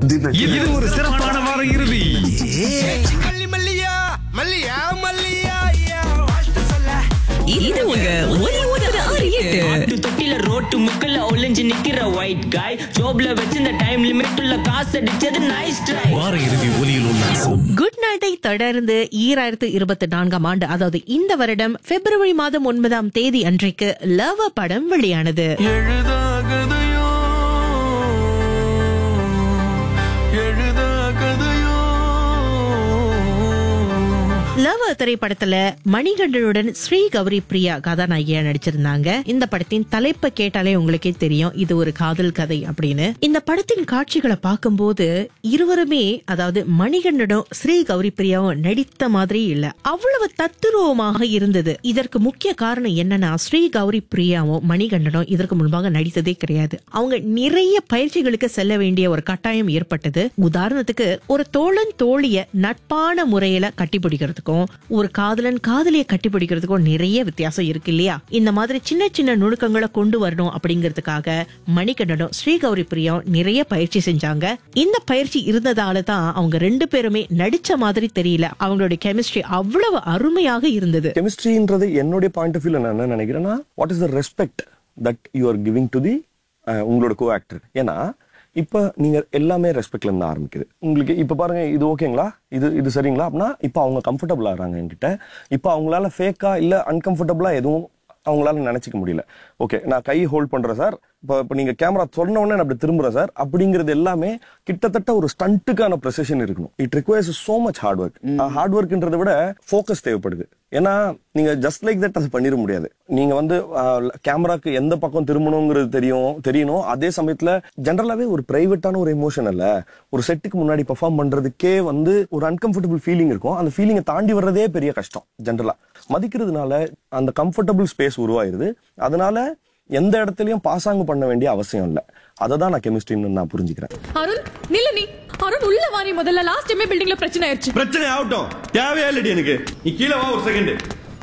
இது ஒரு சிறப்பான வார இறுதி மல்லி மல்லியா மல்லியா மல்லியா ஐயா, வாழ்த்து சொல்ல இது உங்க ஒலி ஒன்பது ஆறு எட்டு ஆட்டு தொட்டில ரோட்டு முக்கல்ல ஒளிஞ்சு நிக்கிற ஒயிட் காய் ஜோப்ல வச்சிருந்த டைம் லிமிட் உள்ள காசு அடிச்சது நைஸ் ட்ரை வார இறுதி ஒலியில் உல்லாசம் குட் நைட்டை தொடர்ந்து ஈராயிரத்து இருபத்தி நான்காம் ஆண்டு அதாவது இந்த வருடம் பிப்ரவரி மாதம் ஒன்பதாம் தேதி அன்றைக்கு லவ படம் வெளியானது எழுதாகதையோ எழுதாகதையோ லவ் திரைப்படத்துல மணிகண்டனுடன் ஸ்ரீ கௌரி பிரியா கதாநாயகியா நடிச்சிருந்தாங்க இந்த படத்தின் தலைப்பை கேட்டாலே உங்களுக்கே தெரியும் இது ஒரு காதல் கதை அப்படின்னு இந்த படத்தின் காட்சிகளை பார்க்கும்போது இருவருமே அதாவது மணிகண்டனும் ஸ்ரீ கௌரி பிரியாவும் நடித்த மாதிரி இல்ல அவ்வளவு தத்துருவமாக இருந்தது இதற்கு முக்கிய காரணம் என்னன்னா ஸ்ரீ கௌரி பிரியாவும் மணிகண்டனும் இதற்கு முன்பாக நடித்ததே கிடையாது அவங்க நிறைய பயிற்சிகளுக்கு செல்ல வேண்டிய ஒரு கட்டாயம் ஏற்பட்டது உதாரணத்துக்கு ஒரு தோழன் தோழிய நட்பான முறையில கட்டிப்பிடிக்கிறதுக்கும் ஒரு காதலன் காதலிய கட்டிப்பிடிக்கிறதுக்கும் நிறைய வித்தியாசம் இருக்கு இல்லையா இந்த மாதிரி சின்ன சின்ன நுணுக்கங்களை கொண்டு வரணும் அப்படிங்கிறதுக்காக மணிகண்டனும் ஸ்ரீகௌரி பிரியாவும் நிறைய பயிற்சி செஞ்சாங்க இந்த பயிற்சி இருந்ததால தான் அவங்க ரெண்டு பேருமே நடிச்ச மாதிரி தெரியல அவங்களுடைய கெமிஸ்ட்ரி அவ்வளவு அருமையாக இருந்தது கெமிஸ்ட்ரின்றது என்னுடைய பாயிண்ட் ஆஃப் வியூல நான் என்ன நினைக்கிறேன்னா what is the respect that you are giving to the உங்களோட கோ ஆக்டர் ஏன்னா இப்போ நீங்க எல்லாமே ரெஸ்பெக்ட்ல இருந்து ஆரம்பிக்குது உங்களுக்கு இப்போ பாருங்க இது ஓகேங்களா இது இது சரிங்களா அப்படின்னா இப்போ அவங்க கம்ஃபர்டபுள் ஆகிறாங்க என்கிட்ட இப்போ அவங்களால ஃபேக்கா இல்ல அன்கம்ஃபர்டபுளா எதுவும் அவங்களால நினைச்சுக்க முடியல ஓகே நான் கை ஹோல்ட் பண்றேன் சார் இப்போ இப்போ நீங்க கேமரா சொன்ன உடனே நான் அப்படி திரும்புறேன் சார் அப்படிங்கிறது எல்லாமே கிட்டத்தட்ட ஒரு ஸ்டண்ட்டுக்கான ப்ரெசிஷன் இருக்கணும் it requires so much hard work hard ஒர்க்ன்றதை விட ஃபோக்கஸ் தேவைப்படுது ஏன்னா நீங்க ஜஸ்ட் லைக் தட் அது பண்ணிட முடியாது நீங்க வந்து கேமராக்கு எந்த பக்கம் திரும்பணுங்கிறது தெரியும் தெரியணும் அதே சமயத்துல ஜென்ரலாவே ஒரு பிரைவேட்டான ஒரு எமோஷன் அல்ல ஒரு செட்டுக்கு முன்னாடி பெர்ஃபார்ம் பண்றதுக்கே வந்து ஒரு அன்கம்ஃபர்டபுள் ஃபீலிங் இருக்கும் அந்த ஃபீலிங்கை தாண்டி வர்றதே பெரிய கஷ்டம் ஜென்ரலா மதிக்கிறதுனால அந்த கம்ஃபர்டபுள் ஸ்பேஸ் உருவாயிருது அதனால எந்த இடத்துலயும் பாசாங்கு பண்ண வேண்டிய அவசியம் இல்லை அதை தான் நான் கெமிஸ்ட்ரின்னு நான் புரிஞ்சுக்கிறேன் அருண் நில்லு நீ அருண் உள்ள வாரி முதல்ல லாஸ்ட் டைமே பில்டிங்ல பிரச்சனை ஆயிடுச்சு பிரச்சனை ஆகட்டும் தேவையா இல்லடி எனக்கு நீ கீழே வா ஒரு செகண்ட்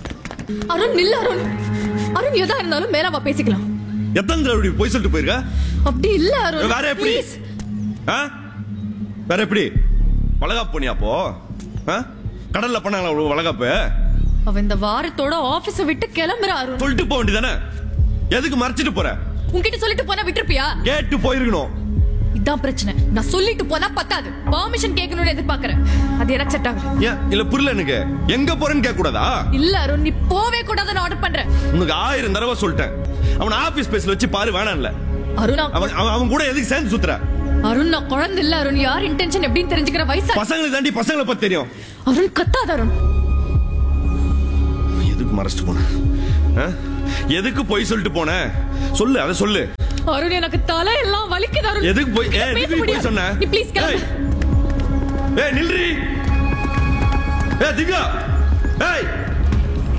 அருண் நில்லு அருண் அருண் எதா இருந்தாலும் மேல வா பேசிக்கலாம் எத்தனை தடவை இப்படி போய் சொல்லிட்டு போயிருக்க அப்படி இல்ல அருண் வேற எப்படி ப்ளீஸ் ஆ? வேற எப்படி வளகாப்பு போனியா அப்போ ஆ? கடல்ல பண்ணாங்களா அவ்வளவு வளகாப்பு அவ இந்த வாரத்தோட ஆபீஸ விட்டு கிளம்புற அருண் சொல்லிட்டு போக வேண்டியதானே எதுக்கு மறைச்சிட்டு போற உன்கிட்ட சொல்லிட்டு போனா விட்டுருப்பியா கேட்டு போயிருக்கணும் இதான் பிரச்சனை நான் சொல்லிட்டு போனா பத்தாது பெர்மிஷன் கேட்கணும்னு எதிர்பார்க்கறேன் அது எனக்கு செட் ஆகல ஏன் இல்ல புரியல எனக்கு எங்க போறேன்னு கேட்க கூடாதா இல்ல அருண் நீ போவே கூடாதுன்னு ஆர்டர் பண்றேன் உனக்கு ஆயிரம் தடவை சொல்லிட்டேன் அவன் ஆபீஸ் பேஸ்ல வச்சு பாரு வேணாம்ல அருண் நான் அவன் அவன் அவன் கூட எதுக்கு சேர்ந்து சுத்துற அருண் நான் குழந்தை இல்ல அருண் யார் இன்டென்ஷன் எப்படின்னு தெரிஞ்சுக்கிற வயசு பசங்களுக்கு தாண்டி பசங்களை பத்தி தெரியும் அருண் கத்தாத அருண் எதுக்கு மறைச்சிட்டு போன ஆ? எதுக்கு போய் சொல்லிட்டு போன சொல்லு அதை சொல்லு அருண் எனக்கு தலை எல்லாம் வலிக்குது அருண் எதுக்கு போய் இதை ஏய், பேச எதுக்கு போய் முடியாது. சொன்ன நீ ப்ளீஸ் ஏய். ஏய் நில்றி ஏய் திவ்யா ஏய்